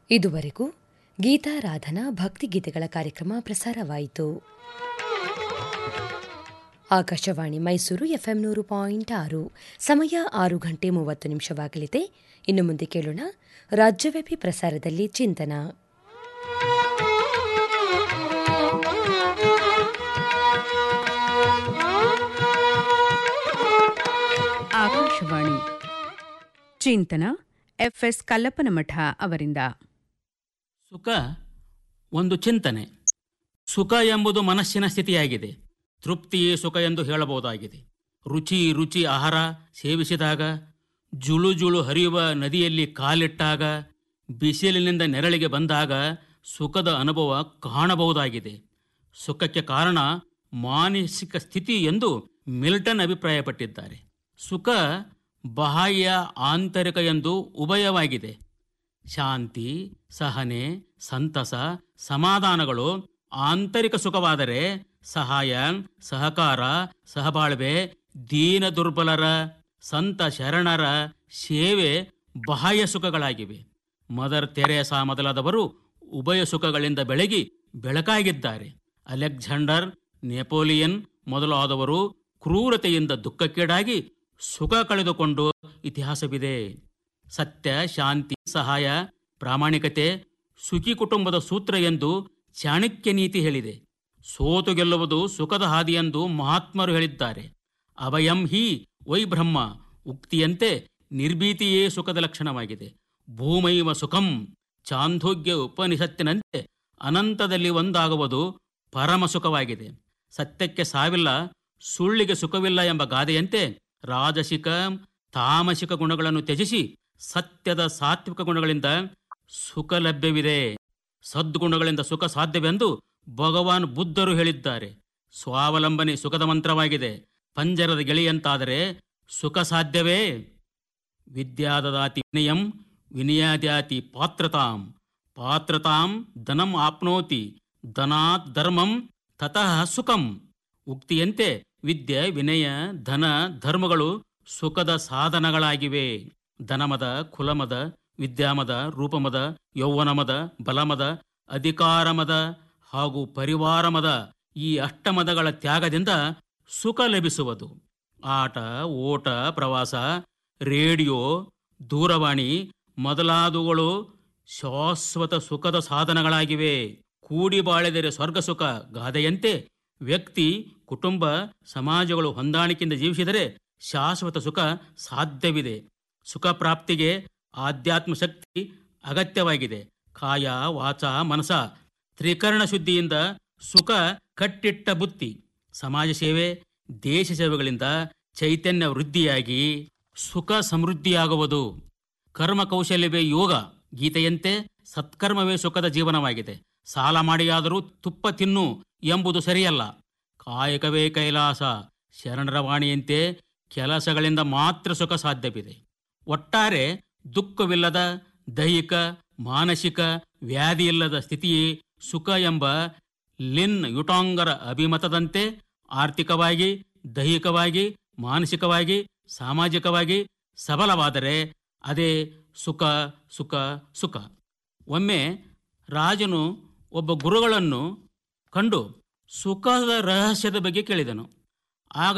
ಇದುವರೆಗೂ ಗೀತಾರಾಧನಾ ಭಕ್ತಿಗೀತೆಗಳ ಕಾರ್ಯಕ್ರಮ ಪ್ರಸಾರವಾಯಿತು ಆಕಾಶವಾಣಿ ಮೈಸೂರು ಎಫ್ಎಂ ನೂರು ಪಾಯಿಂಟ್ ಆರು ಸಮಯ ಆರು ಗಂಟೆ ಮೂವತ್ತು ನಿಮಿಷವಾಗಲಿದೆ ಇನ್ನು ಮುಂದೆ ಕೇಳೋಣ ರಾಜ್ಯವ್ಯಾಪಿ ಪ್ರಸಾರದಲ್ಲಿ ಚಿಂತನ ಆಕಾಶವಾಣಿ ಚಿಂತನ ಎಫ್ಎಸ್ ಕಲ್ಲಪ್ಪನಮಠ ಅವರಿಂದ ಸುಖ ಒಂದು ಚಿಂತನೆ ಸುಖ ಎಂಬುದು ಮನಸ್ಸಿನ ಸ್ಥಿತಿಯಾಗಿದೆ ತೃಪ್ತಿಯೇ ಸುಖ ಎಂದು ಹೇಳಬಹುದಾಗಿದೆ ರುಚಿ ರುಚಿ ಆಹಾರ ಸೇವಿಸಿದಾಗ ಜುಳು ಜುಳು ಹರಿಯುವ ನದಿಯಲ್ಲಿ ಕಾಲಿಟ್ಟಾಗ ಬಿಸಿಲಿನಿಂದ ನೆರಳಿಗೆ ಬಂದಾಗ ಸುಖದ ಅನುಭವ ಕಾಣಬಹುದಾಗಿದೆ ಸುಖಕ್ಕೆ ಕಾರಣ ಮಾನಸಿಕ ಸ್ಥಿತಿ ಎಂದು ಮಿಲ್ಟನ್ ಅಭಿಪ್ರಾಯಪಟ್ಟಿದ್ದಾರೆ ಸುಖ ಬಾಹ್ಯ ಆಂತರಿಕ ಎಂದು ಉಭಯವಾಗಿದೆ ಶಾಂತಿ ಸಹನೆ ಸಂತಸ ಸಮಾಧಾನಗಳು ಆಂತರಿಕ ಸುಖವಾದರೆ ಸಹಾಯ ಸಹಕಾರ ಸಹಬಾಳ್ವೆ ದೀನ ದುರ್ಬಲರ ಸಂತ ಶರಣರ ಸೇವೆ ಬಾಹ್ಯ ಸುಖಗಳಾಗಿವೆ ಮದರ್ ತೆರೇಸಾ ಮೊದಲಾದವರು ಉಭಯ ಸುಖಗಳಿಂದ ಬೆಳಗಿ ಬೆಳಕಾಗಿದ್ದಾರೆ ಅಲೆಕ್ಸಾಂಡರ್ ನೆಪೋಲಿಯನ್ ಮೊದಲಾದವರು ಕ್ರೂರತೆಯಿಂದ ದುಃಖಕ್ಕೀಡಾಗಿ ಸುಖ ಕಳೆದುಕೊಂಡು ಇತಿಹಾಸವಿದೆ ಸತ್ಯ ಶಾಂತಿ ಸಹಾಯ ಪ್ರಾಮಾಣಿಕತೆ ಸುಖಿ ಕುಟುಂಬದ ಸೂತ್ರ ಎಂದು ಚಾಣಕ್ಯ ನೀತಿ ಹೇಳಿದೆ ಸೋತು ಗೆಲ್ಲುವುದು ಸುಖದ ಹಾದಿ ಎಂದು ಮಹಾತ್ಮರು ಹೇಳಿದ್ದಾರೆ ಅಭಯಂ ಹಿ ವೈ ಬ್ರಹ್ಮ ಉಕ್ತಿಯಂತೆ ನಿರ್ಭೀತಿಯೇ ಸುಖದ ಲಕ್ಷಣವಾಗಿದೆ ಭೂಮೈವ ಸುಖಂ ಚಾಂದೋಗ್ಯ ಉಪನಿಷತ್ತಿನಂತೆ ಅನಂತದಲ್ಲಿ ಒಂದಾಗುವುದು ಪರಮ ಸುಖವಾಗಿದೆ ಸತ್ಯಕ್ಕೆ ಸಾವಿಲ್ಲ ಸುಳ್ಳಿಗೆ ಸುಖವಿಲ್ಲ ಎಂಬ ಗಾದೆಯಂತೆ ರಾಜಸಿಕ ತಾಮಸಿಕ ಗುಣಗಳನ್ನು ತ್ಯಜಿಸಿ ಸತ್ಯದ ಸಾತ್ವಿಕ ಗುಣಗಳಿಂದ ಸುಖ ಲಭ್ಯವಿದೆ ಸದ್ಗುಣಗಳಿಂದ ಸುಖ ಸಾಧ್ಯವೆಂದು ಭಗವಾನ್ ಬುದ್ಧರು ಹೇಳಿದ್ದಾರೆ ಸ್ವಾವಲಂಬನೆ ಸುಖದ ಮಂತ್ರವಾಗಿದೆ ಪಂಜರದ ಗೆಳೆಯಂತಾದರೆ ಸುಖ ಸಾಧ್ಯವೇ ವಿದ್ಯಾದದಾತಿ ವಿನಯಂ ವಿನಯಾದ್ಯಾತಿ ಪಾತ್ರತಾಂ ಪಾತ್ರತಾಂ ಧನಂ ಆಪ್ನೋತಿ ಧನಾತ್ ಧರ್ಮಂ ತತಃ ಸುಖಂ ಉಕ್ತಿಯಂತೆ ವಿದ್ಯೆ ವಿನಯ ಧನ ಧರ್ಮಗಳು ಸುಖದ ಸಾಧನಗಳಾಗಿವೆ ಧನಮದ ಕುಲಮದ ವಿದ್ಯಾಮದ ರೂಪಮದ ಯೌವನಮದ ಬಲಮದ ಅಧಿಕಾರಮದ ಹಾಗೂ ಪರಿವಾರಮದ ಈ ಅಷ್ಟಮದಗಳ ತ್ಯಾಗದಿಂದ ಸುಖ ಲಭಿಸುವುದು ಆಟ ಓಟ ಪ್ರವಾಸ ರೇಡಿಯೋ ದೂರವಾಣಿ ಮೊದಲಾದವುಗಳು ಶಾಶ್ವತ ಸುಖದ ಸಾಧನಗಳಾಗಿವೆ ಕೂಡಿ ಬಾಳಿದರೆ ಸ್ವರ್ಗ ಸುಖ ಗಾದೆಯಂತೆ ವ್ಯಕ್ತಿ ಕುಟುಂಬ ಸಮಾಜಗಳು ಹೊಂದಾಣಿಕೆಯಿಂದ ಜೀವಿಸಿದರೆ ಶಾಶ್ವತ ಸುಖ ಸಾಧ್ಯವಿದೆ ಸುಖ ಪ್ರಾಪ್ತಿಗೆ ಆಧ್ಯಾತ್ಮ ಶಕ್ತಿ ಅಗತ್ಯವಾಗಿದೆ ಕಾಯ ವಾಚ ಮನಸ ತ್ರಿಕರಣ ಶುದ್ಧಿಯಿಂದ ಸುಖ ಕಟ್ಟಿಟ್ಟ ಬುತ್ತಿ ಸಮಾಜ ಸೇವೆ ದೇಶ ಸೇವೆಗಳಿಂದ ಚೈತನ್ಯ ವೃದ್ಧಿಯಾಗಿ ಸುಖ ಸಮೃದ್ಧಿಯಾಗುವುದು ಕರ್ಮ ಕೌಶಲ್ಯವೇ ಯೋಗ ಗೀತೆಯಂತೆ ಸತ್ಕರ್ಮವೇ ಸುಖದ ಜೀವನವಾಗಿದೆ ಸಾಲ ಮಾಡಿಯಾದರೂ ತುಪ್ಪ ತಿನ್ನು ಎಂಬುದು ಸರಿಯಲ್ಲ ಕಾಯಕವೇ ಕೈಲಾಸ ಶರಣರ ವಾಣಿಯಂತೆ ಕೆಲಸಗಳಿಂದ ಮಾತ್ರ ಸುಖ ಸಾಧ್ಯವಿದೆ ಒಟ್ಟಾರೆ ದುಃಖವಿಲ್ಲದ ದೈಹಿಕ ಮಾನಸಿಕ ವ್ಯಾಧಿ ಇಲ್ಲದ ಸ್ಥಿತಿಯೇ ಸುಖ ಎಂಬ ಲಿನ್ ಯುಟಾಂಗರ ಅಭಿಮತದಂತೆ ಆರ್ಥಿಕವಾಗಿ ದೈಹಿಕವಾಗಿ ಮಾನಸಿಕವಾಗಿ ಸಾಮಾಜಿಕವಾಗಿ ಸಬಲವಾದರೆ ಅದೇ ಸುಖ ಸುಖ ಸುಖ ಒಮ್ಮೆ ರಾಜನು ಒಬ್ಬ ಗುರುಗಳನ್ನು ಕಂಡು ಸುಖದ ರಹಸ್ಯದ ಬಗ್ಗೆ ಕೇಳಿದನು ಆಗ